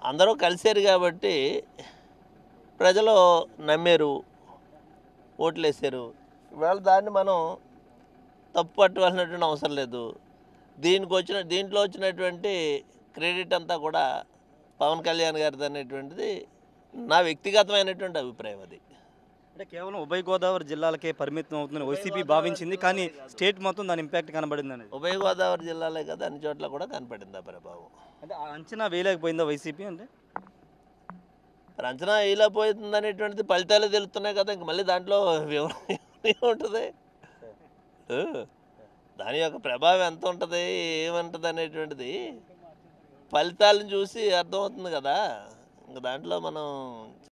అందరూ కలిసారు కాబట్టి ప్రజలు నమ్మారు ఓట్లు వేసారు ఇవాళ దాన్ని మనం తప్పు పట్టవలసినటువంటి అవసరం లేదు దీనికి వచ్చిన దీంట్లో వచ్చినటువంటి క్రెడిట్ అంతా కూడా పవన్ కళ్యాణ్ గారిది అనేటువంటిది నా వ్యక్తిగతమైనటువంటి అభిప్రాయం అది అంటే కేవలం ఉభయ గోదావరి జిల్లాలకే పరిమితం అవుతుందని వైసీపీ భావించింది కానీ స్టేట్ మొత్తం దాని ఇంపాక్ట్ కనబడింది అనేది ఉభయ గోదావరి జిల్లాలే కదా అన్ని చోట్ల కూడా కనపడింది ఆ ప్రభావం అంటే ఆ అంచనా వేయలేకపోయిందా వైసీపీ అంటే మరి అంచనా ఇలా పోతుంది అనేటువంటిది ఫలితాలే తెలుస్తున్నాయి కదా ఇంక మళ్ళీ దాంట్లో వివరణ ఉంటుంది ఆ, దాని యొక్క ప్రభావం ఎంత ఉంటుంది ఏమంటుంది అనేటువంటిది ఫలితాలను చూసి అర్థమవుతుంది కదా ఇంక దాంట్లో మనం